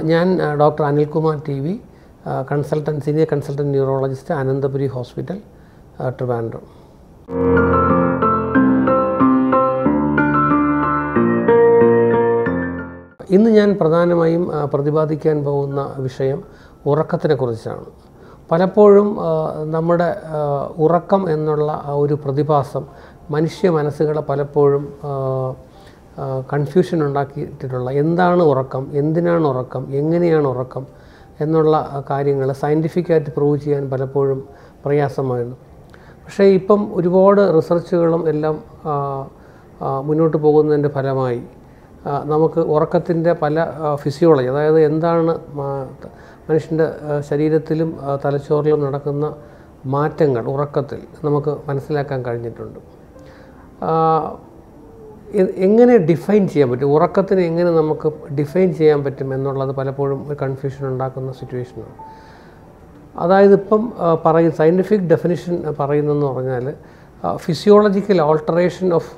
ഞാൻ ആ, doctor Anilkumar T V consultant senior consultant neurologist Ananthapuri hospital ആ, ട്രിവാൻഡ്രം ഇന്ന് ഞാൻ പ്രധാനമായും ആ, പ്രതിപാദിക്കാൻ പോകുന്ന വിഷയം ഉറക്കത്തിനെ കുറിച്ചാണ് പലപ്പോഴും ആ, നമ്മുടെ ആ, ഉറക്കം എന്നുള്ള ആ ഒരു പ്രതിഭാസം മനുഷ്യ മനസ്സുകളെ പലപ്പോഴും കൺഫ്യൂഷൻ ഉണ്ടാക്കിയിട്ടുള്ള എന്താണ് ഉറക്കം എന്തിനാണ് ഉറക്കം എങ്ങനെയാണ് ഉറക്കം എന്നുള്ള കാര്യങ്ങൾ സയൻറ്റിഫിക്കായിട്ട് പ്രൂവ് ചെയ്യാൻ പലപ്പോഴും പ്രയാസമായിരുന്നു പക്ഷേ ഇപ്പം ഒരുപാട് റിസർച്ചുകളും എല്ലാം ആ, ആ, മുന്നോട്ട് പോകുന്നതിൻ്റെ ഫലമായി ആ, നമുക്ക് ഉറക്കത്തിൻ്റെ പല ഫിസിയോളജി അതായത് എന്താണ് മാ- ത- മനുഷ്യൻ്റെ ആ, ശരീരത്തിലും ആ, തലച്ചോറിലും നടക്കുന്ന മാറ്റങ്ങൾ ഉറക്കത്തിൽ നമുക്ക് മനസ്സിലാക്കാൻ കഴിഞ്ഞിട്ടുണ്ട് ആ, എ- എങ്ങനെ ഡിഫൈൻ ചെയ്യാൻ പറ്റും ഉറക്കത്തിന് എങ്ങനെ നമുക്ക് ഡിഫൈൻ ചെയ്യാൻ പറ്റും എന്നുള്ളത് പലപ്പോഴും ഒരു കൺഫ്യൂഷൻ ഉണ്ടാക്കുന്ന സിറ്റുവേഷനാണ് അതായത് ഇപ്പം ആ, പറയും സയൻറ്റിഫിക് ഡെഫിനിഷൻ പറയുന്നതെന്ന് പറഞ്ഞാൽ physiological alteration of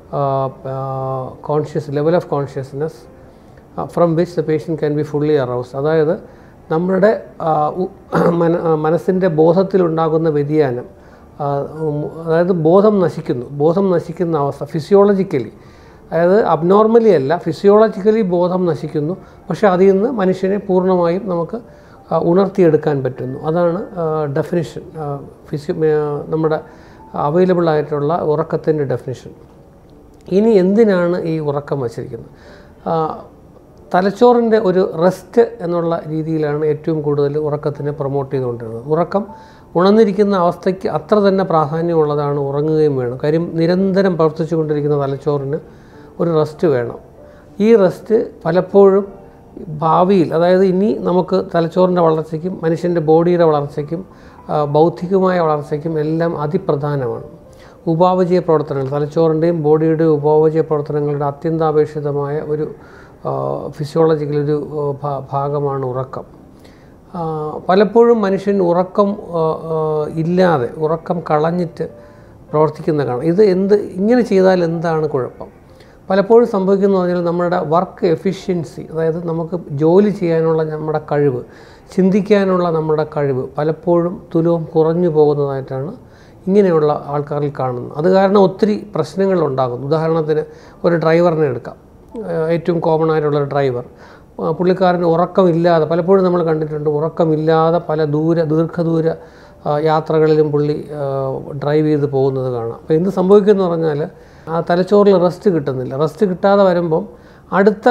conscious level of consciousness from which the patient can be fully arouse അതായത് നമ്മുടെ ആ, ഉ- മന മനസ്സിൻ്റെ ബോധത്തിലുണ്ടാകുന്ന വ്യതിയാനം ആ, ഉം, അതായത് ബോധം നശിക്കുന്നു ബോധം നശിക്കുന്ന അവസ്ഥ ഫിസിയോളജിക്കലി അതായത് അബ്നോർമലി അല്ല ഫിസിയോളജിക്കലി ബോധം നശിക്കുന്നു പക്ഷേ അതിൽ നിന്ന് മനുഷ്യനെ പൂർണ്ണമായും നമുക്ക് ആ, ഉണർത്തിയെടുക്കാൻ പറ്റുന്നു അതാണ് ഡെഫിനിഷൻ ഫിസിയോ നമ്മുടെ അവൈലബിൾ ആയിട്ടുള്ള ഉറക്കത്തിൻ്റെ ഡെഫിനിഷൻ ഇനി എന്തിനാണ് ഈ ഉറക്കം വച്ചിരിക്കുന്നത് ആ, തലച്ചോറിൻ്റെ ഒരു റെസ്റ്റ് എന്നുള്ള രീതിയിലാണ് ഏറ്റവും കൂടുതൽ ഉറക്കത്തിനെ പ്രൊമോട്ട് ചെയ്തുകൊണ്ടിരുന്നത് ഉറക്കം ഉണർന്നിരിക്കുന്ന അവസ്ഥയ്ക്ക് അത്ര തന്നെ പ്രാധാന്യമുള്ളതാണ് ഉറങ്ങുകയും വേണം കാര്യം നിരന്തരം പ്രവർത്തിച്ചു കൊണ്ടിരിക്കുന്ന തലച്ചോറിന് ഒരു റെസ്റ്റ് വേണം ഈ റെസ്റ്റ് പലപ്പോഴും ഭാവിയിൽ അതായത് ഇനി നമുക്ക് തലച്ചോറിൻ്റെ വളർച്ചയ്ക്കും മനുഷ്യൻ്റെ ബോഡിയുടെ വളർച്ചയ്ക്കും ആ, ബൗദ്ധികമായ വളർച്ചയ്ക്കും എല്ലാം അതിപ്രധാനമാണ് ഉപാപചയ പ്രവർത്തനങ്ങൾ തലച്ചോറിൻ്റെയും ബോഡിയുടെയും ഉപാപചയ പ്രവർത്തനങ്ങളുടെ അത്യന്താപേക്ഷിതമായ ഒരു ഫിസിയോളജിക്കൽ ഒരു ആ, ഭാ- ഭാഗമാണ് ഉറക്കം ആ, പലപ്പോഴും മനുഷ്യൻ ഉറക്കം ആ, ആ, ഇല്ലാതെ ഉറക്കം കളഞ്ഞിട്ട് പ്രവർത്തിക്കുന്ന കാണാം ഇത് എന്ത് ഇങ്ങനെ ചെയ്താൽ എന്താണ് കുഴപ്പം പലപ്പോഴും സംഭവിക്കുന്നത് പറഞ്ഞാൽ നമ്മുടെ വർക്ക് എഫിഷ്യൻസി അതായത് നമുക്ക് ജോലി ചെയ്യാനുള്ള നമ്മുടെ കഴിവ് ചിന്തിക്കാനുള്ള നമ്മുടെ കഴിവ് പലപ്പോഴും തുലവും കുറഞ്ഞു പോകുന്നതായിട്ടാണ് ഇങ്ങനെയുള്ള ആൾക്കാരിൽ കാണുന്നത് അത് കാരണം ഒത്തിരി പ്രശ്നങ്ങൾ ഉണ്ടാകുന്നു ഉദാഹരണത്തിന് ഒരു ഡ്രൈവറിനെ എടുക്കാം ഏഹ് ഏറ്റവും കോമൺ ആയിട്ടുള്ള ഒരു ഡ്രൈവർ ആ, പുള്ളിക്കാരന് ഉറക്കമില്ലാതെ പലപ്പോഴും നമ്മൾ കണ്ടിട്ടുണ്ട് ഉറക്കമില്ലാതെ പല ദൂര ദീർഘദൂര ആ, യാത്രകളിലും പുള്ളി ആ, ഡ്രൈവ് ചെയ്ത് പോകുന്നത് കാണാം അപ്പോൾ എന്ത് സംഭവിക്കുമെന്ന് പറഞ്ഞാൽ ആ തലച്ചോറിൽ റെസ്റ്റ് കിട്ടുന്നില്ല റെസ്റ്റ് കിട്ടാതെ വരുമ്പം അടുത്ത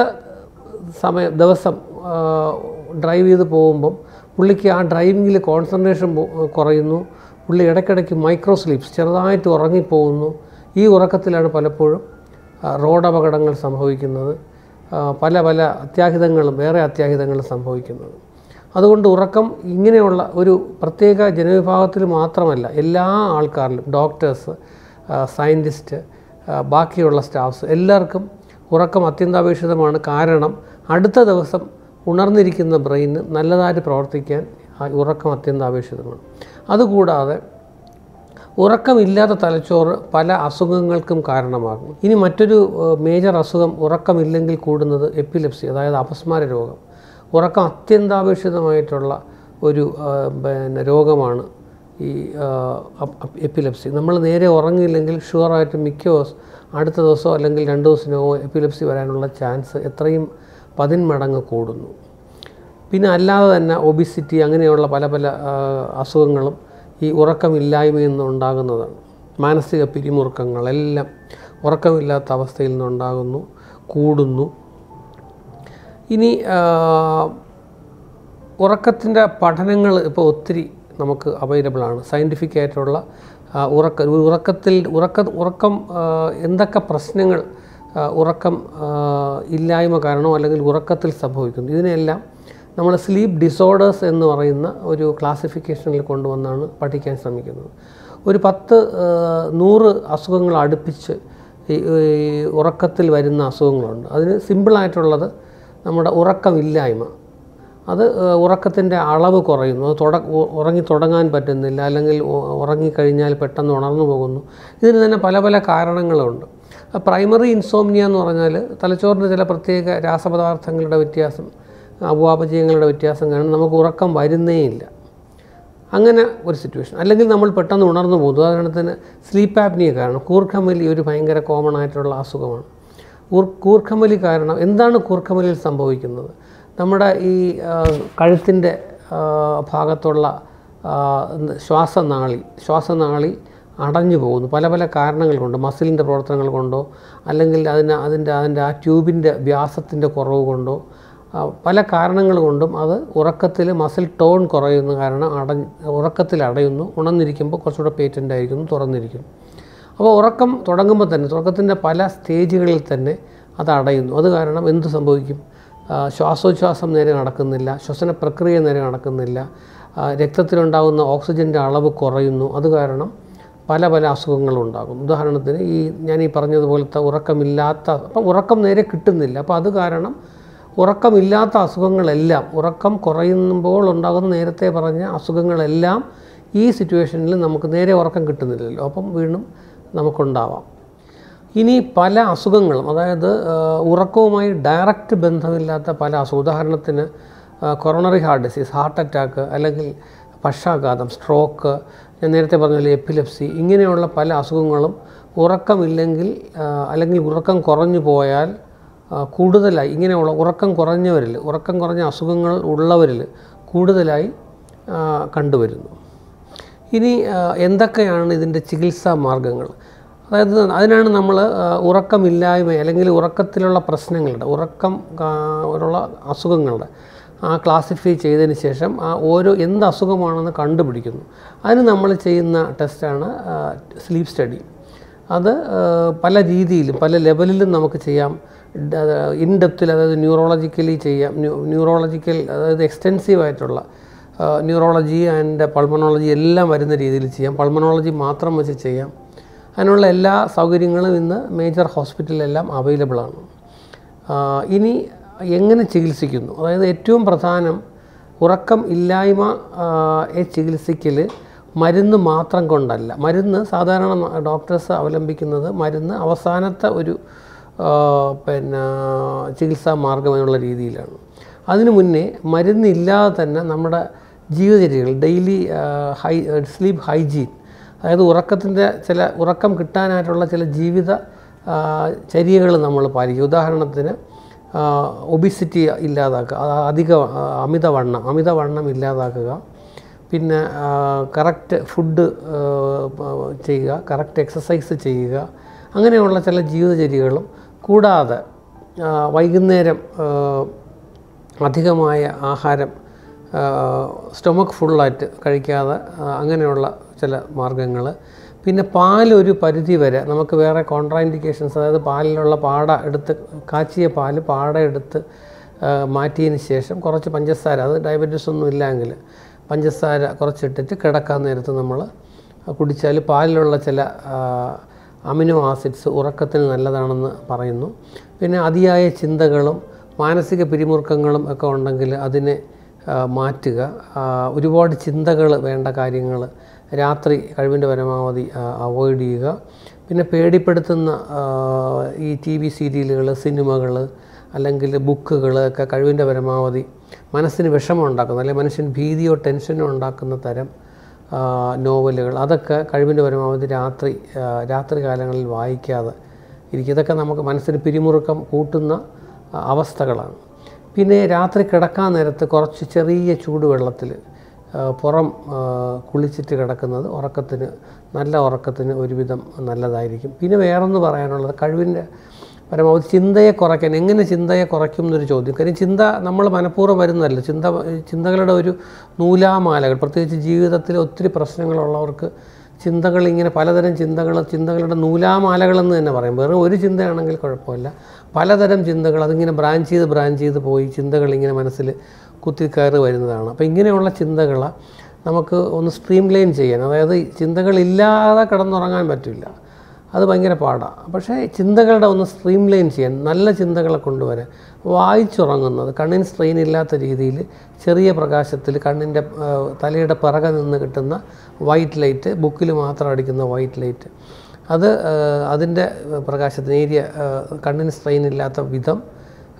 സമയ ദിവസം ആ, ഡ്രൈവ് ചെയ്ത് പോകുമ്പം പുള്ളിക്ക് ആ ഡ്രൈവിങ്ങിൽ കോൺസെൻട്രേഷൻ കുറയുന്നു പുള്ളി ഇടയ്ക്കിടയ്ക്ക് മൈക്രോ സ്ലീപ്സ് ചെറുതായിട്ട് ഉറങ്ങിപ്പോകുന്നു ഈ ഉറക്കത്തിലാണ് പലപ്പോഴും ആ, റോഡ് അപകടങ്ങൾ സംഭവിക്കുന്നത് ആ, പല പല അത്യാഹിതങ്ങളും വേറെ അത്യാഹിതങ്ങളും സംഭവിക്കുന്നത് അതുകൊണ്ട് ഉറക്കം ഇങ്ങനെയുള്ള ഒരു പ്രത്യേക ജനവിഭാഗത്തിൽ മാത്രമല്ല എല്ലാ ആൾക്കാരിലും ഡോക്ടേഴ്സ് സയൻറ്റിസ്റ്റ് ബാക്കിയുള്ള സ്റ്റാഫ്സ് എല്ലാവർക്കും ഉറക്കം അത്യന്താപേക്ഷിതമാണ് കാരണം അടുത്ത ദിവസം ഉണർന്നിരിക്കുന്ന ബ്രെയിന് നല്ലതായിട്ട് പ്രവർത്തിക്കാൻ ആ ഉറക്കം അത്യന്താപേക്ഷിതമാണ് അതുകൂടാതെ ഉറക്കമില്ലാത്ത തലച്ചോറ് പല അസുഖങ്ങൾക്കും കാരണമാകും ഇനി മറ്റൊരു ഏഹ്, മേജർ അസുഖം ഉറക്കമില്ലെങ്കിൽ കൂടുന്നത് എപ്പിലെപ്സി അതായത് അപസ്മാര രോഗം ഉറക്കം അത്യന്താപേക്ഷിതമായിട്ടുള്ള ഒരു ഏഹ്, പിന്നെ രോഗമാണ് ഈ എപ്പിലെപ്സി നമ്മൾ നേരെ ഉറങ്ങിയില്ലെങ്കിൽ ഷുവറായിട്ട് മിക്ക ദിവസം അടുത്ത ദിവസമോ അല്ലെങ്കിൽ രണ്ട് ദിവസത്തിനോ എപ്പിലെപ്സി വരാനുള്ള ചാൻസ് എത്രയും പതിന്മടങ്ങ് കൂടുന്നു പിന്നെ അല്ലാതെ തന്നെ ഒബിസിറ്റി അങ്ങനെയുള്ള പല പല ആ, അസുഖങ്ങളും ഈ ഉറക്കമില്ലായ്മയിൽ നിന്ന് ഉണ്ടാകുന്നതാണ് മാനസിക പിരിമുറുക്കങ്ങളെല്ലാം ഉറക്കമില്ലാത്ത അവസ്ഥയിൽ നിന്നുണ്ടാകുന്നു കൂടുന്നു ഇനി ഉറക്കത്തിൻ്റെ പഠനങ്ങൾ ഇപ്പോൾ ഒത്തിരി നമുക്ക് അവൈലബിൾ ആണ് സയൻറ്റിഫിക് ആയിട്ടുള്ള ആ, ഉറക്ക ഒരു ഉറക്കത്തിൽ ഉറക്ക ഉറക്കം ആ, എന്തൊക്കെ പ്രശ്നങ്ങൾ ആ, ഉറക്കം ആ, ഇല്ലായ്മ കാരണമോ അല്ലെങ്കിൽ ഉറക്കത്തിൽ സംഭവിക്കുന്നു ഇതിനെല്ലാം നമ്മൾ സ്ലീപ്പ് ഡിസോർഡേഴ്സ് എന്ന് പറയുന്ന ഒരു ക്ലാസിഫിക്കേഷനിൽ കൊണ്ടുവന്നാണ് പഠിക്കാൻ ശ്രമിക്കുന്നത് ഒരു പത്ത് ആ, നൂറ് അസുഖങ്ങൾ അടുപ്പിച്ച് ഈ ഈ ഉറക്കത്തിൽ വരുന്ന അസുഖങ്ങളുണ്ട് അതിന് സിമ്പിളായിട്ടുള്ളത് നമ്മുടെ ഉറക്കമില്ലായ്മ അത് ഉറക്കത്തിൻ്റെ അളവ് കുറയുന്നു അത് തുട ഉ- ഉറങ്ങി തുടങ്ങാൻ പറ്റുന്നില്ല അല്ലെങ്കിൽ ഉ- ഉറങ്ങിക്കഴിഞ്ഞാൽ പെട്ടെന്ന് ഉണർന്നു പോകുന്നു ഇതിന് തന്നെ പല പല കാരണങ്ങളുണ്ട് പ്രൈമറി ഇൻസോംനിയ എന്ന് പറഞ്ഞാൽ തലച്ചോറിൻ്റെ ചില പ്രത്യേക രാസപദാർത്ഥങ്ങളുടെ വ്യത്യാസം അപവാപചയങ്ങളുടെ വ്യത്യാസം കാരണം നമുക്ക് ഉറക്കം വരുന്നേയില്ല അങ്ങനെ ഒരു സിറ്റുവേഷൻ അല്ലെങ്കിൽ നമ്മൾ പെട്ടെന്ന് ഉണർന്നു പോകും ഉദാഹരണത്തിന് സ്ലീപ്പ് ആപ്നിയ കാരണം കൂർക്കമലി ഒരു ഭയങ്കര കോമൺ ആയിട്ടുള്ള അസുഖമാണ് ഊർ കൂർക്കമലി കാരണം എന്താണ് കൂർക്കമലിയിൽ സംഭവിക്കുന്നത് നമ്മുടെ ഈ കഴുത്തിൻ്റെ ഭാഗത്തുള്ള ആ, എന്ത് ശ്വാസനാളി ശ്വാസനാളി അടഞ്ഞു പോകുന്നു പല പല കാരണങ്ങൾ കൊണ്ട് മസിലിൻ്റെ പ്രവർത്തനങ്ങൾ കൊണ്ടോ അല്ലെങ്കിൽ അതിന് അതിൻ്റെ അതിൻ്റെ ആ ട്യൂബിൻ്റെ വ്യാസത്തിൻ്റെ കുറവ് കൊണ്ടോ ആ, പല കാരണങ്ങൾ കൊണ്ടും അത് ഉറക്കത്തിൽ മസിൽ ടോൺ കുറയുന്ന കാരണം അടഞ്ഞ് ഉറക്കത്തിൽ അടയുന്നു ഉണർന്നിരിക്കുമ്പോൾ കുറച്ചുകൂടെ പേറ്റൻ്റ് ആയിരിക്കുന്നു തുറന്നിരിക്കുന്നു അപ്പോൾ ഉറക്കം തുടങ്ങുമ്പോൾ തന്നെ ഉറക്കത്തിൻ്റെ പല സ്റ്റേജുകളിൽ തന്നെ അത് അടയുന്നു അത് കാരണം എന്ത് സംഭവിക്കും ആ, ശ്വാസോച്ഛ്വാസം നേരെ നടക്കുന്നില്ല ശ്വസന പ്രക്രിയ നേരെ നടക്കുന്നില്ല ആ, രക്തത്തിലുണ്ടാകുന്ന ഓക്സിജൻ്റെ അളവ് കുറയുന്നു അത് കാരണം പല പല അസുഖങ്ങളും ഉണ്ടാകും ഉദാഹരണത്തിന് ഈ ഞാൻ ഈ പറഞ്ഞതുപോലത്തെ ഉറക്കമില്ലാത്ത അപ്പം ഉറക്കം നേരെ കിട്ടുന്നില്ല അപ്പോൾ അത് കാരണം ഉറക്കമില്ലാത്ത അസുഖങ്ങളെല്ലാം ഉറക്കം കുറയുമ്പോൾ ഉണ്ടാകുന്ന നേരത്തെ പറഞ്ഞ അസുഖങ്ങളെല്ലാം ഈ സിറ്റുവേഷനിൽ നമുക്ക് നേരെ ഉറക്കം കിട്ടുന്നില്ലല്ലോ അപ്പം വീണ്ടും നമുക്കുണ്ടാവാം ഇനി പല അസുഖങ്ങളും അതായത് ആ, ഉറക്കവുമായി ഡയറക്റ്റ് ബന്ധമില്ലാത്ത പല അസുഖം ഉദാഹരണത്തിന് coronary heart disease heart attack അല്ലെങ്കിൽ പക്ഷാഘാതം സ്ട്രോക്ക് ഞാൻ നേരത്തെ പറഞ്ഞ പോലെ എപ്പിലെപ്സി ഇങ്ങനെയുള്ള പല അസുഖങ്ങളും ഉറക്കമില്ലെങ്കിൽ ആ, അല്ലെങ്കിൽ ഉറക്കം കുറഞ്ഞു പോയാൽ ആ, കൂടുതലായി ഇങ്ങനെയുള്ള ഉറക്കം കുറഞ്ഞവരിൽ ഉറക്കം കുറഞ്ഞ അസുഖങ്ങൾ ഉള്ളവരിൽ കൂടുതലായി ആ, കണ്ടുവരുന്നു ഇനി ആ, എന്തൊക്കെയാണ് ഇതിൻ്റെ ചികിത്സാ മാർഗങ്ങൾ അതായത് അതിനാണ് നമ്മൾ ഉറക്കമില്ലായ്മ അല്ലെങ്കിൽ ഉറക്കത്തിലുള്ള പ്രശ്നങ്ങളുടെ ഉറക്കം ആ, ഉള്ള അസുഖങ്ങളുടെ ആ ക്ലാസിഫൈ ചെയ്തതിന് ശേഷം ആ ഓരോ എന്ത് അസുഖമാണെന്ന് കണ്ടുപിടിക്കുന്നു അതിന് നമ്മൾ ചെയ്യുന്ന ടെസ്റ്റാണ് സ്ലീപ്പ് സ്റ്റഡി അത് ആ, പല രീതിയിലും പല ലെവലിലും നമുക്ക് ചെയ്യാം ഇൻ ഡെപ്തിൽ അതായത് ന്യൂറോളജിക്കലി ചെയ്യാം ന്യൂറോളജിക്കൽ അതായത് എക്സ്റ്റെൻസീവ് ആയിട്ടുള്ള ന്യൂറോളജി ആൻഡ് പൾമണോളജി എല്ലാം വരുന്ന രീതിയിൽ ചെയ്യാം പൾമണോളജി മാത്രം വെച്ച് ചെയ്യാം അതിനുള്ള എല്ലാ സൗകര്യങ്ങളും ഇന്ന് മേജർ ഹോസ്പിറ്റലിലെല്ലാം അവൈലബിൾ ആണ് ആ, ഇനി എങ്ങനെ ചികിത്സിക്കുന്നു അതായത് ഏറ്റവും പ്രധാനം ഉറക്കം ഇല്ലായ്മ ആ, യെ ചികിത്സിക്കൽ മരുന്ന് മാത്രം കൊണ്ടല്ല മരുന്ന് സാധാരണ ഡോക്ടേഴ്സ് അവലംബിക്കുന്നത് മരുന്ന് അവസാനത്തെ ഒരു ആ, പിന്നെ ചികിത്സാ മാർഗം എന്നുള്ള രീതിയിലാണ് അതിനു മുന്നേ മരുന്നില്ലാതെ തന്നെ നമ്മുടെ ജീവിതചര്യകൾ ഡെയിലി ഹൈ സ്ലീപ്പ് ഹൈജീൻ അതായത് ഉറക്കത്തിൻ്റെ ചില ഉറക്കം കിട്ടാനായിട്ടുള്ള ചില ജീവിത ചര്യകൾ നമ്മൾ പാലിക്കും ഉദാഹരണത്തിന് ഒബിസിറ്റി ഇല്ലാതാക്കുക അത് അധിക ആ, അമിതവണ്ണം അമിതവണ്ണം ഇല്ലാതാക്കുക പിന്നെ കറക്റ്റ് ഫുഡ് ചെയ്യുക കറക്റ്റ് എക്സസൈസ് ചെയ്യുക അങ്ങനെയുള്ള ചില ജീവിതചര്യകളും കൂടാതെ ആ, വൈകുന്നേരം ആ, അധികമായ ആഹാരം സ്റ്റൊമക്ക് ഫുള്ളായിട്ട് കഴിക്കാതെ ആ, അങ്ങനെയുള്ള ചില മാർഗങ്ങൾ പിന്നെ പാലൊരു പരിധി വരെ നമുക്ക് വേറെ കോൺട്രാഇൻഡിക്കേഷൻസ് അതായത് പാലിലുള്ള പാട എടുത്ത് കാച്ചിയ പാല് പാട എടുത്ത് ആ, മാറ്റിയതിന് ശേഷം കുറച്ച് പഞ്ചസാര അത് ഡയബറ്റീസ് ഒന്നും ഇല്ലെങ്കിൽ പഞ്ചസാര കുറച്ചിട്ടിട്ട് കിടക്കാൻ നേരത്ത് നമ്മൾ കുടിച്ചാൽ പാലിലുള്ള ചില ആ, അമിനോ ആസിഡ്സ് ഉറക്കത്തിന് നല്ലതാണെന്ന് പറയുന്നു പിന്നെ അതിയായ ചിന്തകളും മാനസിക പിരിമുറുക്കങ്ങളും ഒക്കെ ഉണ്ടെങ്കിൽ അതിനെ ആ, മാറ്റുക ആ, ഒരുപാട് ചിന്തകൾ വേണ്ട കാര്യങ്ങൾ രാത്രി കഴിവിൻ്റെ പരമാവധി അവോയ്ഡ് ചെയ്യുക പിന്നെ പേടിപ്പെടുത്തുന്ന ആ, ഈ ടി വി സീരിയലുകൾ സിനിമകൾ അല്ലെങ്കിൽ ബുക്കുകൾ ഒക്കെ കഴിവിൻ്റെ പരമാവധി മനസ്സിന് വിഷമം ഉണ്ടാക്കുന്ന അല്ലെങ്കിൽ മനുഷ്യൻ ഭീതിയോ ടെൻഷനോ ഉണ്ടാക്കുന്ന തരം ആ, നോവലുകൾ അതൊക്കെ കഴിവിൻ്റെ പരമാവധി രാത്രി ആ, രാത്രി കാലങ്ങളിൽ വായിക്കാതെ ഇരിക്കും ഇതൊക്കെ നമുക്ക് മനസ്സിന് പിരിമുറുക്കം കൂട്ടുന്ന ആ, അവസ്ഥകളാണ് പിന്നെ രാത്രി കിടക്കാൻ നേരത്ത് കുറച്ച് ചെറിയ ചൂടുവെള്ളത്തിൽ ആ, പുറം ആ, കുളിച്ചിട്ട് കിടക്കുന്നത് ഉറക്കത്തിന് നല്ല ഉറക്കത്തിന് ഒരുവിധം നല്ലതായിരിക്കും പിന്നെ വേറൊന്ന് പറയാനുള്ളത് കഴിവിൻ്റെ പരമാവധി ചിന്തയെ കുറയ്ക്കാൻ എങ്ങനെ ചിന്തയെ കുറയ്ക്കും എന്നൊരു ചോദ്യം കാര്യം ചിന്ത നമ്മൾ മനഃപൂർവ്വം വരുന്നതല്ല ചിന്ത ചിന്തകളുടെ ഒരു നൂലാമാലകൾ പ്രത്യേകിച്ച് ജീവിതത്തിൽ ഒത്തിരി പ്രശ്നങ്ങളുള്ളവർക്ക് ചിന്തകൾ ഇങ്ങനെ പലതരം ചിന്തകൾ ചിന്തകളുടെ നൂലാമാലകളെന്ന് തന്നെ പറയും വെറും ഒരു ചിന്തയാണെങ്കിൽ കുഴപ്പമില്ല പലതരം ചിന്തകൾ അതിങ്ങനെ ബ്രാഞ്ച് ചെയ്ത് ബ്രാഞ്ച് ചെയ്ത് പോയി ചിന്തകൾ ഇങ്ങനെ മനസ്സിൽ കുത്തിക്കയറി വരുന്നതാണ് അപ്പോൾ ഇങ്ങനെയുള്ള ചിന്തകൾ നമുക്ക് ഒന്ന് സ്ട്രീം ലൈൻ ചെയ്യാൻ അതായത് ചിന്തകളില്ലാതെ കിടന്നുറങ്ങാൻ പറ്റില്ല അത് ഭയങ്കര പാടാണ് പക്ഷേ ചിന്തകളുടെ ഒന്ന് സ്ട്രീം ലൈൻ ചെയ്യാൻ നല്ല ചിന്തകളെ കൊണ്ടുവരാൻ വായിച്ചുറങ്ങുന്നത് കണ്ണിന് സ്ട്രെയിൻ ഇല്ലാത്ത രീതിയിൽ ചെറിയ പ്രകാശത്തിൽ കണ്ണിൻ്റെ ആ, തലയുടെ പിറകെ നിന്ന് കിട്ടുന്ന വൈറ്റ് ലൈറ്റ് ബുക്കിൽ മാത്രം അടിക്കുന്ന വൈറ്റ് ലൈറ്റ് അത് ആ, അതിൻ്റെ പ്രകാശത്തിന് ഏരിയ ആ, കണ്ണിന് സ്ട്രെയിൻ ഇല്ലാത്ത വിധം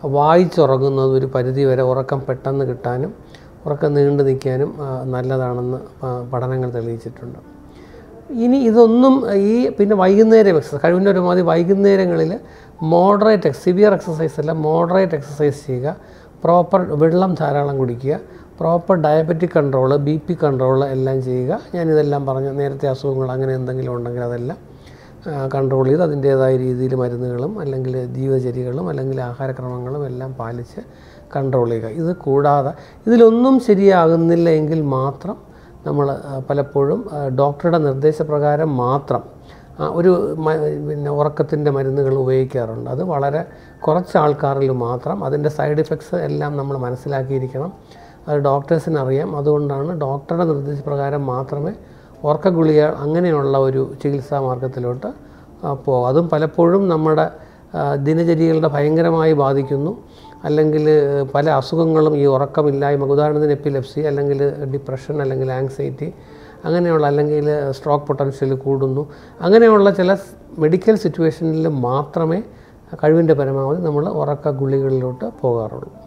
വായിച്ചുറങ്ങുന്നത് ഒരു പരിധി വരെ ഉറക്കം പെട്ടെന്ന് കിട്ടാനും ഉറക്കം നീണ്ടു നിൽക്കാനും ആ, നല്ലതാണെന്ന് ആ, പഠനങ്ങൾ തെളിയിച്ചിട്ടുണ്ട് ഇനി ഇതൊന്നും ഈ പിന്നെ വൈകുന്നേരം എക്സസൈസ് കഴിവിൻ്റെ ഒരുമാതിരി വൈകുന്നേരങ്ങളിൽ മോഡറേറ്റ് സിവിയർ എക്സസൈസ് അല്ല മോഡറേറ്റ് എക്സസൈസ് ചെയ്യുക പ്രോപ്പർ വെള്ളം ധാരാളം കുടിക്കുക proper diabetic control B P control എല്ലാം ചെയ്യുക ഞാനിതെല്ലാം പറഞ്ഞു നേരത്തെ അസുഖങ്ങൾ അങ്ങനെ എന്തെങ്കിലും ഉണ്ടെങ്കിൽ അതെല്ലാം കൺട്രോൾ ചെയ്ത് അതിൻ്റേതായ രീതിയിൽ മരുന്നുകളും അല്ലെങ്കിൽ ജീവചര്യകളും അല്ലെങ്കിൽ ആഹാരക്രമങ്ങളും എല്ലാം പാലിച്ച് കൺട്രോൾ ചെയ്യുക ഇത് കൂടാതെ ഇതിലൊന്നും ശരിയാകുന്നില്ല എങ്കിൽ മാത്രം നമ്മൾ പലപ്പോഴും ആ, ഡോക്ടറുടെ നിർദ്ദേശപ്രകാരം മാത്രം ആ, ഒരു മ- പിന്നെ ഉറക്കത്തിൻ്റെ മരുന്നുകൾ ഉപയോഗിക്കാറുണ്ട് അത് വളരെ കുറച്ച് ആൾക്കാരിൽ മാത്രം അതിൻ്റെ സൈഡ് ഇഫക്ട്സ് എല്ലാം നമ്മൾ മനസ്സിലാക്കിയിരിക്കണം അത് ഡോക്ടേഴ്സിന് അറിയാം അതുകൊണ്ടാണ് ഡോക്ടറുടെ നിർദ്ദേശപ്രകാരം മാത്രമേ ഉറക്ക ഗുളിക അങ്ങനെയുള്ള ഒരു ചികിത്സാ മാർഗത്തിലോട്ട് പോകും അതും പലപ്പോഴും നമ്മുടെ ആ, ദിനചര്യകളുടെ ഭയങ്കരമായി ബാധിക്കുന്നു അല്ലെങ്കിൽ പല അസുഖങ്ങളും ഈ ഉറക്കമില്ലായ്മ ഉദാഹരണത്തിന് എപ്പിലെപ്സി അല്ലെങ്കിൽ ഡിപ്രഷൻ അല്ലെങ്കിൽ ആങ്സൈറ്റി അങ്ങനെയുള്ള അല്ലെങ്കിൽ സ്ട്രോക്ക് പൊട്ടൻഷ്യൽ കൂടുന്നു അങ്ങനെയുള്ള ചില മെഡിക്കൽ സിറ്റുവേഷനിൽ മാത്രമേ കഴിവിൻ്റെ പരമാവധി നമ്മൾ ഉറക്ക ഗുളികളിലോട്ട് പോകാറുള്ളൂ